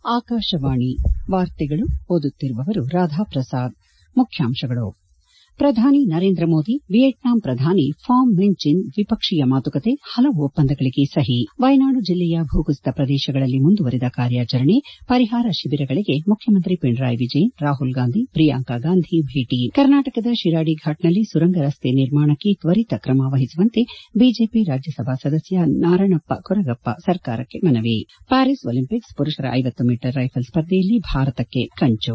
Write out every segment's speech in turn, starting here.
ಆಕಾಶವಾಣಿ ವಾರ್ತೆಗಳು ಓದುತ್ತಿರುವವರು ರಾಧಾಪ್ರಸಾದ್ ಮುಖ್ಯಾಂಶಗಳು ಪ್ರಧಾನಿ ನರೇಂದ್ರ ಮೋದಿ ವಿಯೆಟ್ನಾಂ ಪ್ರಧಾನಿ ಫಾಮ್ ಮಿನ್ ಚಿನ್ ದ್ವಿಪಕ್ಷೀಯ ಮಾತುಕತೆ ಹಲವು ಒಪ್ಪಂದಗಳಿಗೆ ಸಹಿ ವಯನಾಡು ಜಿಲ್ಲೆಯ ಭೂಕುಸಿತ ಪ್ರದೇಶಗಳಲ್ಲಿ ಮುಂದುವರಿದ ಕಾರ್ಯಾಚರಣೆ ಪರಿಹಾರ ಶಿಬಿರಗಳಿಗೆ ಮುಖ್ಯಮಂತ್ರಿ ಪಿಣರಾಯಿ ವಿಜಯನ್ ರಾಹುಲ್ ಗಾಂಧಿ ಪ್ರಿಯಾಂಕಾ ಗಾಂಧಿ ಭೇಟಿ ಕರ್ನಾಟಕದ ಶಿರಾಡಿ ಘಾಟ್ನಲ್ಲಿ ಸುರಂಗ ರಸ್ತೆ ನಿರ್ಮಾಣಕ್ಕೆ ತ್ವರಿತ ಕ್ರಮ ವಹಿಸುವಂತೆ ಬಿಜೆಪಿ ರಾಜ್ಯಸಭಾ ಸದಸ್ಯ ನಾರಣಪ್ಪ ಕೊರಗಪ್ಪ ಸರ್ಕಾರಕ್ಕೆ ಮನವಿ ಪ್ಯಾರಿಸ್ ಒಲಿಂಪಿಕ್ಸ್ ಪುರುಷರ ಐವತ್ತು ಮೀಟರ್ ರೈಫಲ್ ಸ್ಪರ್ಧೆಯಲ್ಲಿ ಭಾರತಕ್ಕೆ ಕಂಚು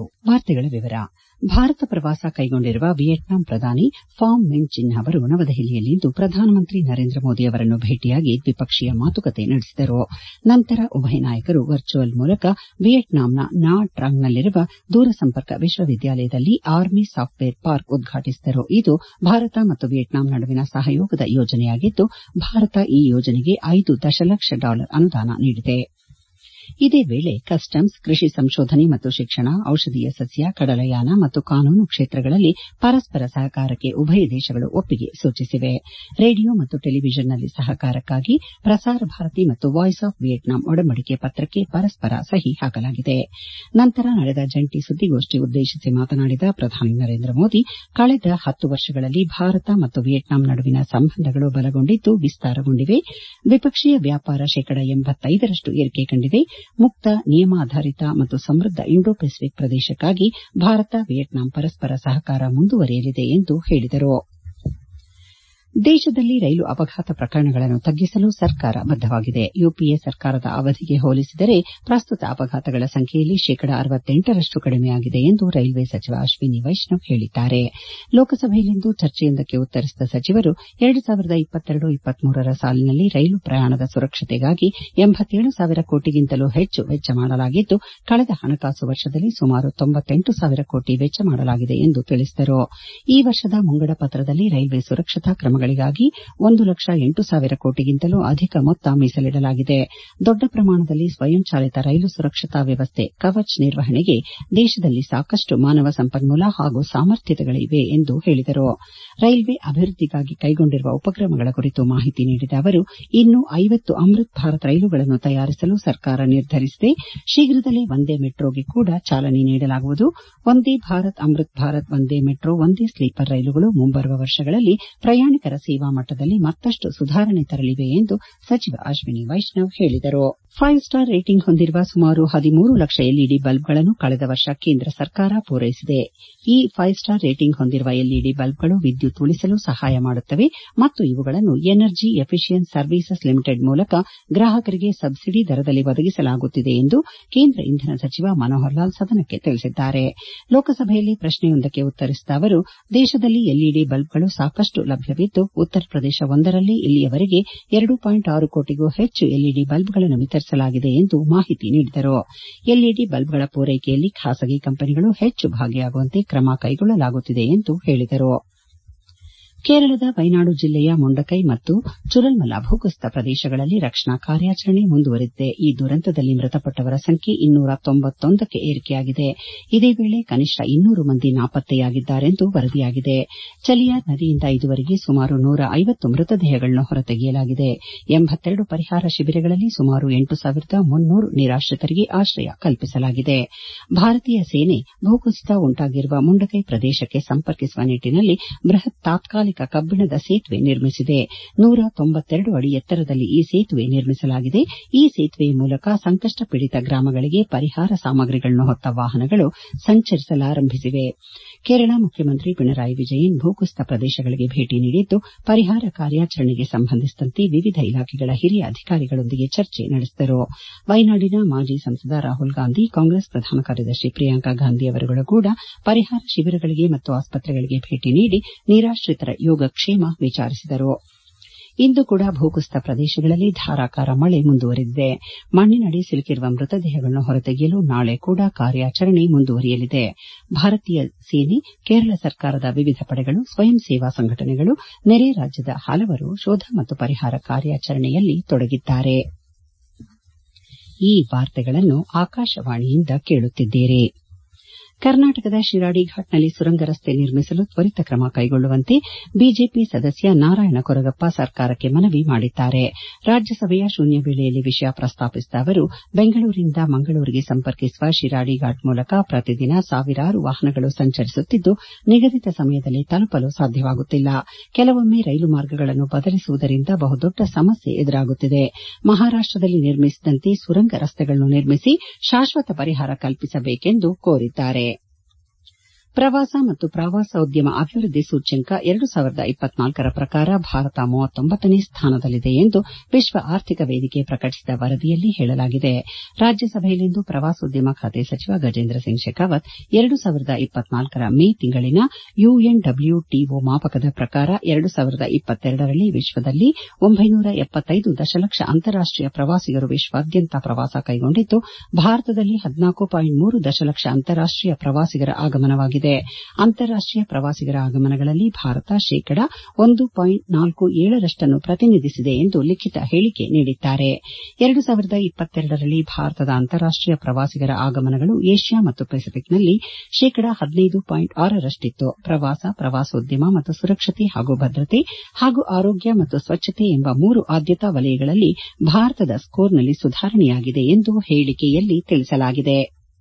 ಭಾರತ ಪ್ರವಾಸ ಕೈಗೊಂಡಿರುವ ವಿಯೆಟ್ನಾಂ ಪ್ರಧಾನಿ ಫಾಮ್ ಮಿನ್ ಚಿನ್ ಅವರು ನವದೆಹಲಿಯಲ್ಲಿಂದು ಪ್ರಧಾನಮಂತ್ರಿ ನರೇಂದ್ರ ಮೋದಿ ಅವರನ್ನು ಭೇಟಿಯಾಗಿ ದ್ವಿಪಕ್ಷೀಯ ಮಾತುಕತೆ ನಡೆಸಿದರು ನಂತರ ಉಭಯ ನಾಯಕರು ವರ್ಚುವಲ್ ಮೂಲಕ ವಿಯೆಟ್ನಾಂನ ನಾ ಟ್ರಾಂಗ್ನಲ್ಲಿರುವ ದೂರಸಂಪರ್ಕ ವಿಶ್ವವಿದ್ಯಾಲಯದಲ್ಲಿ ಆರ್ಮಿ ಸಾಫ್ಟ್ವೇರ್ ಪಾರ್ಕ್ ಉದ್ಘಾಟಿಸಿದರು ಇದು ಭಾರತ ಮತ್ತು ವಿಯೆಟ್ನಾಂ ನಡುವಿನ ಸಹಯೋಗದ ಯೋಜನೆಯಾಗಿದ್ದು ಭಾರತ ಈ ಯೋಜನೆಗೆ ಐದು ದಶಲಕ್ಷ ಡಾಲರ್ ಅನುದಾನ ನೀಡಿದೆ ಇದೇ ವೇಳೆ ಕಸ್ಟಮ್ಸ್ ಕೃಷಿ ಸಂಶೋಧನೆ ಮತ್ತು ಶಿಕ್ಷಣ ಔಷಧೀಯ ಸಸ್ಯ ಕಡಲಯಾನ ಮತ್ತು ಕಾನೂನು ಕ್ಷೇತ್ರಗಳಲ್ಲಿ ಪರಸ್ಪರ ಸಹಕಾರಕ್ಕೆ ಉಭಯ ದೇಶಗಳು ಒಪ್ಪಿಗೆ ಸೂಚಿಸಿವೆ ರೇಡಿಯೋ ಮತ್ತು ಟೆಲಿವಿಷನ್ನಲ್ಲಿ ಸಹಕಾರಕ್ಕಾಗಿ ಪ್ರಸಾರ ಭಾರತಿ ಮತ್ತು ವಾಯ್ಸ್ ಆಫ್ ವಿಯೆಟ್ನಾಂ ಒಡಂಬಡಿಕೆ ಪತ್ರಕ್ಕೆ ಪರಸ್ಪರ ಸಹಿ ಹಾಕಲಾಗಿದೆ ನಂತರ ನಡೆದ ಜಂಟಿ ಸುದ್ದಿಗೋಷ್ಠಿ ಉದ್ದೇಶಿಸಿ ಮಾತನಾಡಿದ ಪ್ರಧಾನಿ ನರೇಂದ್ರ ಮೋದಿ ಕಳೆದ ಹತ್ತು ವರ್ಷಗಳಲ್ಲಿ ಭಾರತ ಮತ್ತು ವಿಯೆಟ್ನಾಂ ನಡುವಿನ ಸಂಬಂಧಗಳು ಬಲಗೊಂಡಿದ್ದು ವಿಸ್ತಾರಗೊಂಡಿವೆ ದ್ವಿಪಕ್ಷೀಯ ವ್ಯಾಪಾರ ಶೇಕಡ ಎಂಬತ್ತೈದರಷ್ಟು ಏರಿಕೆ ಕಂಡಿದೆ ಮುಕ್ತ ನಿಯಮಾಧಾರಿತ ಮತ್ತು ಸಮೃದ್ದ ಇಂಡೋ ಪೆಸಿಫಿಕ್ ಪ್ರದೇಶಕ್ಕಾಗಿ ಭಾರತ ವಿಯೆಟ್ನಾಂ ಪರಸ್ಪರ ಸಹಕಾರ ಮುಂದುವರಿಯಲಿದೆ ಎಂದು ಹೇಳಿದರು ದೇಶದಲ್ಲಿ ರೈಲು ಅಪಘಾತ ಪ್ರಕರಣಗಳನ್ನು ತಗ್ಗಿಸಲು ಸರ್ಕಾರ ಬದ್ದವಾಗಿದೆ ಯುಪಿಎ ಸರ್ಕಾರದ ಅವಧಿಗೆ ಹೋಲಿಸಿದರೆ ಪ್ರಸ್ತುತ ಅಪಘಾತಗಳ ಸಂಖ್ಯೆಯಲ್ಲಿ ಶೇಕಡ ಅರವತ್ತೆಂಟರಷ್ಟು ಕಡಿಮೆಯಾಗಿದೆ ಎಂದು ರೈಲ್ವೆ ಸಚಿವ ಅಶ್ವಿನಿ ವೈಷ್ಣವ್ ಹೇಳಿದ್ದಾರೆ ಲೋಕಸಭೆಯಲ್ಲಿಂದು ಚರ್ಚೆಯೊಂದಕ್ಕೆ ಉತ್ತರಿಸಿದ ಸಚಿವರು ಎರಡು ಸಾವಿರದ ಇಪ್ಪತ್ತೆರಡು ಇಪ್ಪತ್ಮೂರರ ಸಾಲಿನಲ್ಲಿ ರೈಲು ಪ್ರಯಾಣದ ಸುರಕ್ಷತೆಗಾಗಿ ಎಂಬತ್ತೇಳು ಸಾವಿರ ಕೋಟಿಗಿಂತಲೂ ಹೆಚ್ಚು ವೆಚ್ಚ ಮಾಡಲಾಗಿದ್ದು ಕಳೆದ ಹಣಕಾಸು ವರ್ಷದಲ್ಲಿ ಸುಮಾರು ತೊಂಬತ್ತೆಂಟು ಸಾವಿರ ಕೋಟಿ ವೆಚ್ಚ ಮಾಡಲಾಗಿದೆ ಎಂದು ತಿಳಿಸಿದರು ಈ ವರ್ಷದ ಮುಂಗಡ ಪತ್ರದಲ್ಲಿ ರೈಲ್ವೆ ಸುರಕ್ಷತಾ ಕ್ರಮಗಳಿಗಾಗಿ ಒಂದು ಲಕ್ಷ ಎಂಟು ಸಾವಿರ ಕೋಟಿಗಿಂತಲೂ ಅಧಿಕ ಮೊತ್ತ ಮೀಸಲಿಡಲಾಗಿದೆ ದೊಡ್ಡ ಪ್ರಮಾಣದಲ್ಲಿ ಸ್ವಯಂಚಾಲಿತ ರೈಲು ಸುರಕ್ಷತಾ ವ್ಯವಸ್ಥೆ ಕವಚ್ ನಿರ್ವಹಣೆಗೆ ದೇಶದಲ್ಲಿ ಸಾಕಷ್ಟು ಮಾನವ ಸಂಪನ್ಮೂಲ ಹಾಗೂ ಸಾಮರ್ಥ್ಯತೆಗಳಿವೆ ಎಂದು ಹೇಳಿದರು ರೈಲ್ವೆ ಅಭಿವೃದ್ದಿಗಾಗಿ ಕೈಗೊಂಡಿರುವ ಉಪಕ್ರಮಗಳ ಕುರಿತು ಮಾಹಿತಿ ನೀಡಿದ ಅವರು ಇನ್ನು ಐವತ್ತು ಅಮೃತ್ ಭಾರತ್ ರೈಲುಗಳನ್ನು ತಯಾರಿಸಲು ಸರ್ಕಾರ ನಿರ್ಧರಿಸಿದೆ ಶೀಘ್ರದಲ್ಲೇ ವಂದೇ ಮೆಟ್ರೋಗೆ ಕೂಡ ಚಾಲನೆ ನೀಡಲಾಗುವುದು ವಂದೇ ಭಾರತ್ ಅಮೃತ್ ಭಾರತ್ ವಂದೇ ಮೆಟ್ರೋ ವಂದೇ ಸ್ಲೀಪರ್ ರೈಲುಗಳು ಮುಂಬರುವ ವರ್ಷಗಳಲ್ಲಿ ಪ್ರಯಾಣಿಕರ ಸೇವಾ ಮಟ್ಟದಲ್ಲಿ ಮತ್ತಷ್ಟು ಸುಧಾರಣೆ ತರಲಿವೆ ಎಂದು ಸಚಿವ ಅಶ್ವಿನಿ ವೈಷ್ಣವ್ ಹೇಳಿದರು ಫೈವ್ ಸ್ಟಾರ್ ರೇಟಿಂಗ್ ಹೊಂದಿರುವ ಸುಮಾರು ಹದಿಮೂರು ಲಕ್ಷ ಎಲ್ಇಡಿ ಬಲ್ಬ್ಗಳನ್ನು ಕಳೆದ ವರ್ಷ ಕೇಂದ್ರ ಸರ್ಕಾರ ಪೂರೈಸಿದೆ ಈ ಫೈವ್ ಸ್ಟಾರ್ ರೇಟಿಂಗ್ ಹೊಂದಿರುವ ಎಲ್ಇಡಿ ಬಲ್ಬ್ಗಳು ವಿದ್ಯುತ್ ಉಳಿಸಲು ಸಹಾಯ ಮಾಡುತ್ತವೆ ಮತ್ತು ಇವುಗಳನ್ನು ಎನರ್ಜಿ ಎಫಿಷಿಯನ್ಸ್ ಸರ್ವೀಸಸ್ ಲಿಮಿಟೆಡ್ ಮೂಲಕ ಗ್ರಾಹಕರಿಗೆ ಸಬ್ಸಿಡಿ ದರದಲ್ಲಿ ಒದಗಿಸಲಾಗುತ್ತಿದೆ ಎಂದು ಕೇಂದ್ರ ಇಂಧನ ಸಚಿವ ಮನೋಹರ್ ಲಾಲ್ ಸದನಕ್ಕೆ ತಿಳಿಸಿದ್ದಾರೆ ಲೋಕಸಭೆಯಲ್ಲಿ ಪ್ರಶ್ನೆಯೊಂದಕ್ಕೆ ಉತ್ತರಿಸಿದ ಅವರು ದೇಶದಲ್ಲಿ ಎಲ್ಇಡಿ ಬಲ್ಬ್ಗಳು ಸಾಕಷ್ಟು ಲಭ್ಯವಿದ್ದು ಉತ್ತರ ಪ್ರದೇಶ ಒಂದರಲ್ಲೇ ಇಲ್ಲಿಯವರೆಗೆ ಎರಡು ಪಾಯಿಂಟ್ ಆರು ಕೋಟಿಗೂ ಹೆಚ್ಚು ಎಲ್ಇಡಿ ಬಲ್ಬ್ಗಳನ್ನು ವಿತರಿಸಲಾಗಿದೆ ಎಂದು ಮಾಹಿತಿ ನೀಡಿದರು ಎಲ್ಇಡಿ ಬಲ್ಬ್ಗಳ ಪೂರೈಕೆಯಲ್ಲಿ ಖಾಸಗಿ ಕಂಪನಿಗಳು ಹೆಚ್ಚು ಭಾಗಿಯಾಗುವಂತೆ ಕ್ರಮ ಕೈಗೊಳ್ಳಲಾಗುತ್ತಿದೆ ಎಂದು ಹೇಳಿದರು ಕೇರಳದ ವಯನಾಡು ಜಿಲ್ಲೆಯ ಮುಂಡಕೈ ಮತ್ತು ಚುರಲ್ಮಲ ಭೂಕುಸಿತ ಪ್ರದೇಶಗಳಲ್ಲಿ ರಕ್ಷಣಾ ಕಾರ್ಯಾಚರಣೆ ಮುಂದುವರೆದಿದೆ ಈ ದುರಂತದಲ್ಲಿ ಮೃತಪಟ್ಟವರ ಸಂಖ್ಯೆ ಇನ್ನೂರ ತೊಂಬತ್ತೊಂದಕ್ಕೆ ಏರಿಕೆಯಾಗಿದೆ ಇದೇ ವೇಳೆ ಕನಿಷ್ಠ ಇನ್ನೂರು ಮಂದಿ ನಾಪತ್ತೆಯಾಗಿದ್ದಾರೆಂದು ವರದಿಯಾಗಿದೆ ಚಲಿಯಾರ್ ನದಿಯಿಂದ ಇದುವರೆಗೆ ಸುಮಾರು ನೂರ ಐವತ್ತು ಮೃತದೇಹಗಳನ್ನು ಹೊರತೆಗೆಯಲಾಗಿದೆ ಎಂಬತ್ತೆರಡು ಪರಿಹಾರ ಶಿಬಿರಗಳಲ್ಲಿ ಸುಮಾರು ಎಂಟು ಸಾವಿರದ ಮುನ್ನೂರು ನಿರಾಶ್ರಿತರಿಗೆ ಆಶ್ರಯ ಕಲ್ಪಿಸಲಾಗಿದೆ ಭಾರತೀಯ ಸೇನೆ ಭೂಕುಸಿತ ಉಂಟಾಗಿರುವ ಮುಂಡಕೈ ಪ್ರದೇಶಕ್ಕೆ ಸಂಪರ್ಕಿಸುವ ನಿಟ್ಟಿನಲ್ಲಿ ಬೃಹತ್ ತಾತ್ಕಾಲಿಕ ಕಬ್ಬಿಣದ ಸೇತುವೆ ನಿರ್ಮಿಸಿದೆ ನೂರ ತೊಂಬತ್ತೆರಡು ಅಡಿ ಎತ್ತರದಲ್ಲಿ ಈ ಸೇತುವೆ ನಿರ್ಮಿಸಲಾಗಿದೆ ಈ ಸೇತುವೆಯ ಮೂಲಕ ಸಂಕಷ್ಟ ಪೀಡಿತ ಗ್ರಾಮಗಳಿಗೆ ಪರಿಹಾರ ಸಾಮಗ್ರಿಗಳನ್ನು ಹೊತ್ತ ವಾಹನಗಳು ಸಂಚರಿಸಲಾರಂಭಿಸಿವೆ ಕೇರಳ ಮುಖ್ಯಮಂತ್ರಿ ಪಿಣರಾಯಿ ವಿಜಯನ್ ಭೂಕುಸಿತ ಪ್ರದೇಶಗಳಿಗೆ ಭೇಟಿ ನೀಡಿದ್ದು ಪರಿಹಾರ ಕಾರ್ಯಾಚರಣೆಗೆ ಸಂಬಂಧಿಸಿದಂತೆ ವಿವಿಧ ಇಲಾಖೆಗಳ ಹಿರಿಯ ಅಧಿಕಾರಿಗಳೊಂದಿಗೆ ಚರ್ಚೆ ನಡೆಸಿದರು ವಯನಾಡಿನ ಮಾಜಿ ಸಂಸದ ರಾಹುಲ್ ಗಾಂಧಿ ಕಾಂಗ್ರೆಸ್ ಪ್ರಧಾನ ಕಾರ್ಯದರ್ಶಿ ಪ್ರಿಯಾಂಕಾ ಗಾಂಧಿ ಅವರುಗಳು ಕೂಡ ಪರಿಹಾರ ಶಿಬಿರಗಳಿಗೆ ಮತ್ತು ಆಸ್ಪತ್ರೆಗಳಿಗೆ ಭೇಟಿ ನೀಡಿ ನಿರಾಶ್ರಿತರ ಯೋಗಕ್ಷೇಮ ವಿಚಾರಿಸಿದರು ಇಂದು ಕೂಡ ಭೂಕುಸಿತ ಪ್ರದೇಶಗಳಲ್ಲಿ ಧಾರಾಕಾರ ಮಳೆ ಮುಂದುವರೆದಿದೆ ಮಣ್ಣಿನಡಿ ಸಿಲುಕಿರುವ ಮೃತದೇಹಗಳನ್ನು ಹೊರತೆಗೆಯಲು ನಾಳೆ ಕೂಡ ಕಾರ್ಯಾಚರಣೆ ಮುಂದುವರಿಯಲಿದೆ ಭಾರತೀಯ ಸೇನೆ ಕೇರಳ ಸರ್ಕಾರದ ವಿವಿಧ ಪಡೆಗಳು ಸ್ವಯಂ ಸೇವಾ ಸಂಘಟನೆಗಳು ನೆರೆ ರಾಜ್ಯದ ಹಲವರು ಶೋಧ ಮತ್ತು ಪರಿಹಾರ ಕಾರ್ಯಾಚರಣೆಯಲ್ಲಿ ತೊಡಗಿದ್ದಾರೆ ಈ ವಾರ್ತೆಗಳನ್ನು ಆಕಾಶವಾಣಿಯಿಂದ ಕೇಳುತ್ತಿದ್ದೀರಿ ಕರ್ನಾಟಕದ ಶಿರಾಡಿ ಘಾಟ್ನಲ್ಲಿ ಸುರಂಗ ರಸ್ತೆ ನಿರ್ಮಿಸಲು ತ್ವರಿತ ಕ್ರಮ ಕೈಗೊಳ್ಳುವಂತೆ ಬಿಜೆಪಿ ಸದಸ್ಯ ನಾರಾಯಣ ಕೊರಗಪ್ಪ ಸರ್ಕಾರಕ್ಕೆ ಮನವಿ ಮಾಡಿದ್ದಾರೆ ರಾಜ್ಯಸಭೆಯ ಶೂನ್ಯ ವೇಳೆಯಲ್ಲಿ ವಿಷಯ ಪ್ರಸ್ತಾಪಿಸಿದ ಅವರು ಬೆಂಗಳೂರಿನಿಂದ ಮಂಗಳೂರಿಗೆ ಸಂಪರ್ಕಿಸುವ ಶಿರಾಡಿ ಘಾಟ್ ಮೂಲಕ ಪ್ರತಿದಿನ ಸಾವಿರಾರು ವಾಹನಗಳು ಸಂಚರಿಸುತ್ತಿದ್ದು ನಿಗದಿತ ಸಮಯದಲ್ಲಿ ತಲುಪಲು ಸಾಧ್ಯವಾಗುತ್ತಿಲ್ಲ ಕೆಲವೊಮ್ಮೆ ರೈಲು ಮಾರ್ಗಗಳನ್ನು ಬದಲಿಸುವುದರಿಂದ ಬಹುದೊಡ್ಡ ಸಮಸ್ಯೆ ಎದುರಾಗುತ್ತಿದೆ ಮಹಾರಾಷ್ಟದಲ್ಲಿ ನಿರ್ಮಿಸಿದಂತೆ ಸುರಂಗ ರಸ್ತೆಗಳನ್ನು ನಿರ್ಮಿಸಿ ಶಾಶ್ವತ ಪರಿಹಾರ ಕಲ್ಪಿಸಬೇಕೆಂದು ಕೋರಿದ್ದಾರೆ ಪ್ರವಾಸ ಮತ್ತು ಪ್ರವಾಸೋದ್ಯಮ ಅಭಿವೃದ್ಧಿ ಸೂಚ್ಯಂಕ ಎರಡು ಸಾವಿರದ ಇಪ್ಪತ್ನಾಲ್ಕರ ಪ್ರಕಾರ ಭಾರತ ಮೂವತ್ತೊಂಬತ್ತನೇ ಸ್ಥಾನದಲ್ಲಿದೆ ಎಂದು ವಿಶ್ವ ಆರ್ಥಿಕ ವೇದಿಕೆ ಪ್ರಕಟಿಸಿದ ವರದಿಯಲ್ಲಿ ಹೇಳಲಾಗಿದೆ ರಾಜ್ಯಸಭೆಯಲ್ಲಿಂದು ಪ್ರವಾಸೋದ್ಯಮ ಖಾತೆ ಸಚಿವ ಗಜೇಂದ್ರ ಸಿಂಗ್ ಶೆಖಾವತ್ ಎರಡು ಸಾವಿರದ ಇಪ್ಪತ್ನಾಲ್ಕರ ಮೇ ತಿಂಗಳಿನ ಯುಎನ್ಡಬ್ಲ್ಯೂಟಿಒ ಮಾಪಕದ ಪ್ರಕಾರ ಎರಡು ಸಾವಿರದ ಇಪ್ಪತ್ತೆರಡರಲ್ಲಿ ವಿಶ್ವದಲ್ಲಿ ಒಂಬೈನೂರ ಎಪ್ಪತ್ತೈದು ದಶಲಕ್ಷ ಅಂತಾರಾಷ್ಟೀಯ ಪ್ರವಾಸಿಗರು ವಿಶ್ವಾದ್ಯಂತ ಪ್ರವಾಸ ಕೈಗೊಂಡಿದ್ದು ಭಾರತದಲ್ಲಿ ಹದಿನಾಲ್ಕು ಪಾಯಿಂಟ್ ಮೂರು ದಶಲಕ್ಷ ಅಂತಾರಾಷ್ಟೀಯ ಪ್ರವಾಸಿಗರ ಆಗಮನವಾಗಿದೆ ಅಂತಾರಾಷ್ಟೀಯ ಪ್ರವಾಸಿಗರ ಆಗಮನಗಳಲ್ಲಿ ಭಾರತ ಶೇಕಡ ಒಂದು ಪಾಯಿಂಟ್ ನಾಲ್ಕು ಏಳರಷ್ಟನ್ನು ಪ್ರತಿನಿಧಿಸಿದೆ ಎಂದು ಲಿಖಿತ ಹೇಳಿಕೆ ನೀಡಿದ್ದಾರೆ ಎರಡು ಸಾವಿರದ ಇಪ್ಪತ್ತೆರಡರಲ್ಲಿ ಭಾರತದ ಅಂತಾರಾಷ್ಟೀಯ ಪ್ರವಾಸಿಗರ ಆಗಮನಗಳು ಏಷ್ಯಾ ಮತ್ತು ಪೆಸಿಫಿಕ್ನಲ್ಲಿ ಶೇಕಡ ಹದಿನೈದು ಪಾಯಿಂಟ್ ಆರರಷ್ಟಿತ್ತು ಪ್ರವಾಸ ಪ್ರವಾಸೋದ್ಯಮ ಮತ್ತು ಸುರಕ್ಷತೆ ಹಾಗೂ ಭದ್ರತೆ ಹಾಗೂ ಆರೋಗ್ಯ ಮತ್ತು ಸ್ವಚ್ಛತೆ ಎಂಬ ಮೂರು ಆದ್ಯತಾ ವಲಯಗಳಲ್ಲಿ ಭಾರತದ ಸ್ಕೋರ್ನಲ್ಲಿ ಸುಧಾರಣೆಯಾಗಿದೆ ಎಂದು ಹೇಳಿಕೆಯಲ್ಲಿ ತಿಳಿಸಲಾಗಿದೆ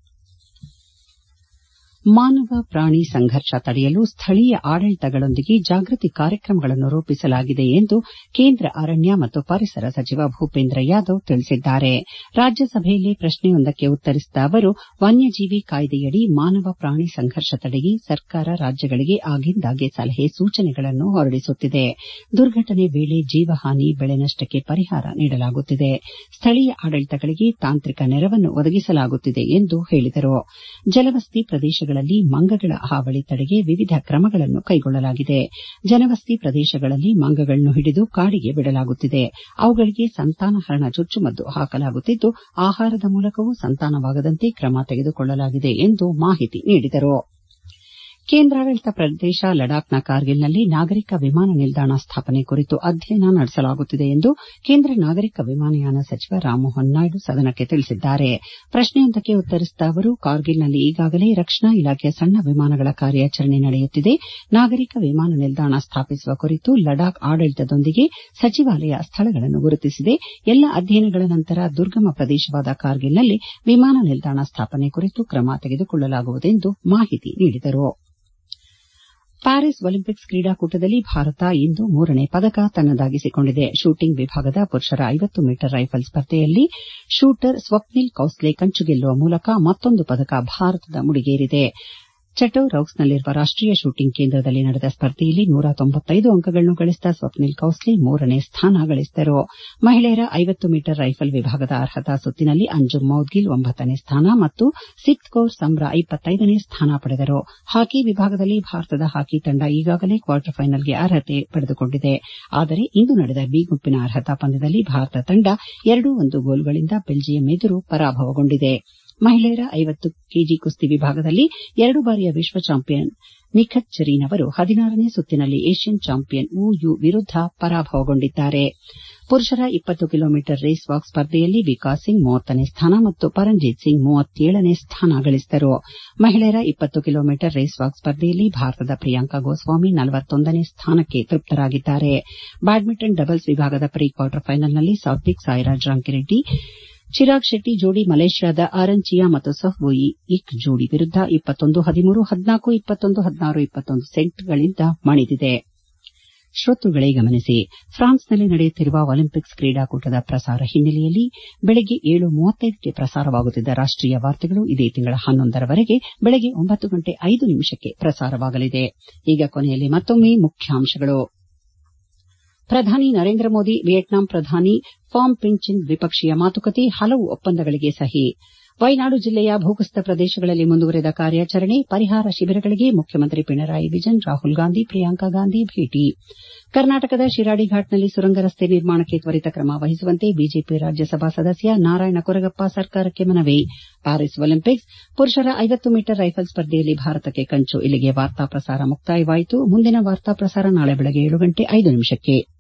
ಮಾನವ ಪ್ರಾಣಿ ಸಂಘರ್ಷ ತಡೆಯಲು ಸ್ಥಳೀಯ ಆಡಳಿತಗಳೊಂದಿಗೆ ಜಾಗೃತಿ ಕಾರ್ಯಕ್ರಮಗಳನ್ನು ರೂಪಿಸಲಾಗಿದೆ ಎಂದು ಕೇಂದ್ರ ಅರಣ್ಯ ಮತ್ತು ಪರಿಸರ ಸಚಿವ ಭೂಪೇಂದ್ರ ಯಾದವ್ ತಿಳಿಸಿದ್ದಾರೆ ರಾಜ್ಯಸಭೆಯಲ್ಲಿ ಪ್ರಶ್ನೆಯೊಂದಕ್ಕೆ ಉತ್ತರಿಸಿದ ಅವರು ವನ್ಯಜೀವಿ ಕಾಯ್ದೆಯಡಿ ಮಾನವ ಪ್ರಾಣಿ ಸಂಘರ್ಷ ತಡೆಗೆ ಸರ್ಕಾರ ರಾಜ್ಯಗಳಿಗೆ ಆಗಿಂದಾಗ್ಗೆ ಸಲಹೆ ಸೂಚನೆಗಳನ್ನು ಹೊರಡಿಸುತ್ತಿದೆ ದುರ್ಘಟನೆ ವೇಳೆ ಜೀವಹಾನಿ ಬೆಳೆ ನಷ್ಟಕ್ಕೆ ಪರಿಹಾರ ನೀಡಲಾಗುತ್ತಿದೆ ಸ್ಥಳೀಯ ಆಡಳಿತಗಳಿಗೆ ತಾಂತ್ರಿಕ ನೆರವನ್ನು ಒದಗಿಸಲಾಗುತ್ತಿದೆ ಎಂದು ಹೇಳಿದರು ಜಲವಸ್ತಿ ಪ್ರದೇಶಗಳಲ್ಲಿ ಮಂಗಗಳ ಹಾವಳಿ ತಡೆಗೆ ವಿವಿಧ ಕ್ರಮಗಳನ್ನು ಕೈಗೊಳ್ಳಲಾಗಿದೆ ಜನವಸ್ತಿ ಪ್ರದೇಶಗಳಲ್ಲಿ ಮಂಗಗಳನ್ನು ಹಿಡಿದು ಕಾಡಿಗೆ ಬಿಡಲಾಗುತ್ತಿದೆ ಅವುಗಳಿಗೆ ಸಂತಾನಹರಣ ಚುಚ್ಚುಮದ್ದು ಹಾಕಲಾಗುತ್ತಿದ್ದು ಆಹಾರದ ಮೂಲಕವೂ ಸಂತಾನವಾಗದಂತೆ ಕ್ರಮ ತೆಗೆದುಕೊಳ್ಳಲಾಗಿದೆ ಎಂದು ಮಾಹಿತಿ ನೀಡಿದರು ಕೇಂದ್ರಾಡಳಿತ ಪ್ರದೇಶ ಲಡಾಖ್ನ ಕಾರ್ಗಿಲ್ನಲ್ಲಿ ನಾಗರಿಕ ವಿಮಾನ ನಿಲ್ದಾಣ ಸ್ಥಾಪನೆ ಕುರಿತು ಅಧ್ಯಯನ ನಡೆಸಲಾಗುತ್ತಿದೆ ಎಂದು ಕೇಂದ್ರ ನಾಗರಿಕ ವಿಮಾನಯಾನ ಸಚಿವ ರಾಮಮೋಹನ್ ನಾಯ್ಡು ಸದನಕ್ಕೆ ತಿಳಿಸಿದ್ದಾರೆ ಪ್ರಶ್ನೆಯೊಂದಕ್ಕೆ ಉತ್ತರಿಸಿದ ಅವರು ಕಾರ್ಗಿಲ್ನಲ್ಲಿ ಈಗಾಗಲೇ ರಕ್ಷಣಾ ಇಲಾಖೆಯ ಸಣ್ಣ ವಿಮಾನಗಳ ಕಾರ್ಯಾಚರಣೆ ನಡೆಯುತ್ತಿದೆ ನಾಗರಿಕ ವಿಮಾನ ನಿಲ್ದಾಣ ಸ್ಥಾಪಿಸುವ ಕುರಿತು ಲಡಾಖ್ ಆಡಳಿತದೊಂದಿಗೆ ಸಚಿವಾಲಯ ಸ್ಥಳಗಳನ್ನು ಗುರುತಿಸಿದೆ ಎಲ್ಲ ಅಧ್ಯಯನಗಳ ನಂತರ ದುರ್ಗಮ ಪ್ರದೇಶವಾದ ಕಾರ್ಗಿಲ್ನಲ್ಲಿ ವಿಮಾನ ನಿಲ್ದಾಣ ಸ್ಥಾಪನೆ ಕುರಿತು ಕ್ರಮ ತೆಗೆದುಕೊಳ್ಳಲಾಗುವುದೆಂದು ಮಾಹಿತಿ ನೀಡಿದರು ಪ್ಯಾರಿಸ್ ಒಲಿಂಪಿಕ್ಸ್ ಕ್ರೀಡಾಕೂಟದಲ್ಲಿ ಭಾರತ ಇಂದು ಮೂರನೇ ಪದಕ ತನ್ನದಾಗಿಸಿಕೊಂಡಿದೆ ಶೂಟಿಂಗ್ ವಿಭಾಗದ ಪುರುಷರ ಐವತ್ತು ಮೀಟರ್ ರೈಫಲ್ ಸ್ಪರ್ಧೆಯಲ್ಲಿ ಶೂಟರ್ ಸ್ವಪ್ನಿಲ್ ಕೌಸ್ಲೆ ಕಂಚು ಗೆಲ್ಲುವ ಮೂಲಕ ಮತ್ತೊಂದು ಪದಕ ಭಾರತದ ಮುಡಿಗೇರಿದೆ ಚಟೌರೌಕ್ಸ್ನಲ್ಲಿರುವ ರಾಷ್ಟೀಯ ಶೂಟಿಂಗ್ ಕೇಂದ್ರದಲ್ಲಿ ನಡೆದ ಸ್ಪರ್ಧೆಯಲ್ಲಿ ನೂರ ತೊಂಬತ್ತೈದು ಅಂಕಗಳನ್ನು ಗಳಿಸಿದ ಸ್ವಪ್ನಿಲ್ ಕೌಸ್ಲೆ ಮೂರನೇ ಸ್ಥಾನ ಗಳಿಸಿದರು ಮಹಿಳೆಯರ ಐವತ್ತು ಮೀಟರ್ ರೈಫಲ್ ವಿಭಾಗದ ಅರ್ಹತಾ ಸುತ್ತಿನಲ್ಲಿ ಅಂಜುಮ್ ಮೌದ್ಗಿಲ್ ಒಂಬತ್ತನೇ ಸ್ಥಾನ ಮತ್ತು ಸಿತ್ ಕೌರ್ ಸಂಬ್ರಾ ಇಪ್ಪತ್ತೈದನೇ ಸ್ಥಾನ ಪಡೆದರು ಹಾಕಿ ವಿಭಾಗದಲ್ಲಿ ಭಾರತದ ಹಾಕಿ ತಂಡ ಈಗಾಗಲೇ ಕ್ವಾರ್ಟರ್ ಫೈನಲ್ಗೆ ಅರ್ಹತೆ ಪಡೆದುಕೊಂಡಿದೆ ಆದರೆ ಇಂದು ನಡೆದ ಬಿ ಗುಂಪಿನ ಅರ್ಹತಾ ಪಂದ್ಯದಲ್ಲಿ ಭಾರತ ತಂಡ ಎರಡು ಒಂದು ಗೋಲುಗಳಿಂದ ಬೆಲ್ಜಿಯಂ ಎದುರು ಪರಾಭವಗೊಂಡಿದೆ ಮಹಿಳೆಯರ ಐವತ್ತು ಕೆಜಿ ಕುಸ್ತಿ ವಿಭಾಗದಲ್ಲಿ ಎರಡು ಬಾರಿಯ ವಿಶ್ವ ಚಾಂಪಿಯನ್ ನಿಖತ್ ಜರೀನ್ ಅವರು ಹದಿನಾರನೇ ಸುತ್ತಿನಲ್ಲಿ ಏಷ್ಯನ್ ಚಾಂಪಿಯನ್ ವು ಯು ವಿರುದ್ದ ಪರಾಭವಗೊಂಡಿದ್ದಾರೆ ಪುರುಷರ ಇಪ್ಪತ್ತು ಕಿಲೋಮೀಟರ್ ರೇಸ್ ವಾಕ್ ಸ್ಪರ್ಧೆಯಲ್ಲಿ ವಿಕಾಸ್ ಸಿಂಗ್ ಮೂವತ್ತನೇ ಸ್ಥಾನ ಮತ್ತು ಪರಂಜಿತ್ ಸಿಂಗ್ ಮೂವತ್ತೇಳನೇ ಸ್ಥಾನ ಗಳಿಸಿದರು ಮಹಿಳೆಯರ ಇಪ್ಪತ್ತು ಕಿಲೋಮೀಟರ್ ರೇಸ್ ವಾಕ್ ಸ್ಪರ್ಧೆಯಲ್ಲಿ ಭಾರತದ ಪ್ರಿಯಾಂಕಾ ಗೋಸ್ವಾಮಿ ನಲವತ್ತೊಂದನೇ ಸ್ಥಾನಕ್ಕೆ ತೃಪ್ತರಾಗಿದ್ದಾರೆ ಬ್ಯಾಡ್ಮಿಂಟನ್ ಡಬಲ್ಸ್ ವಿಭಾಗದ ಪ್ರೀ ಕ್ವಾರ್ಟರ್ ಫೈನಲ್ನಲ್ಲಿ ಸಾತ್ವಿಕ್ ಸಾಯಿರಾಜ್ ರಾಂಕಿರೆಡ್ಡಿ ಚಿರಾಗ್ ಶೆಟ್ಟಿ ಜೋಡಿ ಮಲೇಷ್ಯಾದ ಆರಂಚಿಯಾ ಮತ್ತು ಸಹ್ಬೂಯಿ ಇಕ್ ಜೋಡಿ ವಿರುದ್ದ ಇಪ್ಪತ್ತೊಂದು ಹದಿಮೂರು ಹದಿನಾಲ್ಕು ಇಪ್ಪತ್ತೊಂದು ಹದಿನಾರು ಇಪ್ಪತ್ತೊಂದು ಸೆಟ್ಗಳಿಂದ ಮಣಿದಿದೆ ಶ್ರೋತೃಗಳೇ ಗಮನಿಸಿ ಫ್ರಾನ್ಸ್ನಲ್ಲಿ ನಡೆಯುತ್ತಿರುವ ಒಲಿಂಪಿಕ್ಸ್ ಕ್ರೀಡಾಕೂಟದ ಪ್ರಸಾರ ಹಿನ್ನೆಲೆಯಲ್ಲಿ ಬೆಳಗ್ಗೆ ಏಳು ಮೂವತ್ತೈದಕ್ಕೆ ಪ್ರಸಾರವಾಗುತ್ತಿದ್ದ ರಾಷ್ಟೀಯ ವಾರ್ತೆಗಳು ಇದೇ ತಿಂಗಳ ಹನ್ನೊಂದರವರೆಗೆ ಬೆಳಗ್ಗೆ ಒಂಬತ್ತು ಗಂಟೆ ಐದು ನಿಮಿಷಕ್ಕೆ ಪ್ರಸಾರವಾಗಲಿದೆ ಈಗ ಕೊನೆಯಲ್ಲಿ ಮತ್ತೊಮ್ಮೆ ಮುಖ್ಯಾಂಶಗಳು ಪ್ರಧಾನಿ ನರೇಂದ್ರ ಮೋದಿ ವಿಯೆಟ್ನಾಂ ಪ್ರಧಾನಿ ಫಾಮ್ ಪಿಂಚಿನ್ ದ್ವಿಪಕ್ಷೀಯ ಮಾತುಕತೆ ಹಲವು ಒಪ್ಪಂದಗಳಿಗೆ ಸಹಿ ವಯನಾಡು ಜಿಲ್ಲೆಯ ಭೂಕುಸಿತ ಪ್ರದೇಶಗಳಲ್ಲಿ ಮುಂದುವರೆದ ಕಾರ್ಯಾಚರಣೆ ಪರಿಹಾರ ಶಿಬಿರಗಳಿಗೆ ಮುಖ್ಯಮಂತ್ರಿ ಪಿಣರಾಯಿ ವಿಜಯನ್ ರಾಹುಲ್ ಗಾಂಧಿ ಪ್ರಿಯಾಂಕಾ ಗಾಂಧಿ ಭೇಟಿ ಕರ್ನಾಟಕದ ಶಿರಾಡಿ ಘಾಟ್ನಲ್ಲಿ ಸುರಂಗ ರಸ್ತೆ ನಿರ್ಮಾಣಕ್ಕೆ ತ್ವರಿತ ಕ್ರಮ ವಹಿಸುವಂತೆ ಬಿಜೆಪಿ ರಾಜ್ಯಸಭಾ ಸದಸ್ಯ ನಾರಾಯಣ ಕೊರಗಪ್ಪ ಸರ್ಕಾರಕ್ಕೆ ಮನವಿ ಪ್ಯಾರಿಸ್ ಒಲಿಂಪಿಕ್ಸ್ ಪುರುಷರ ಐವತ್ತು ಮೀಟರ್ ರೈಫಲ್ ಸ್ಪರ್ಧೆಯಲ್ಲಿ ಭಾರತಕ್ಕೆ ಕಂಚು ಇಲ್ಲಿಗೆ ವಾರ್ತಾ ಪ್ರಸಾರ ಮುಕ್ತಾಯವಾಯಿತು ಮುಂದಿನ ವಾರ್ತಾ ಪ್ರಸಾರ ನಾಳೆ ಬೆಳಗ್ಗೆ ಏಳು ಗಂಟೆ ಐದು ನಿಮಿಷಕ್ಕೆ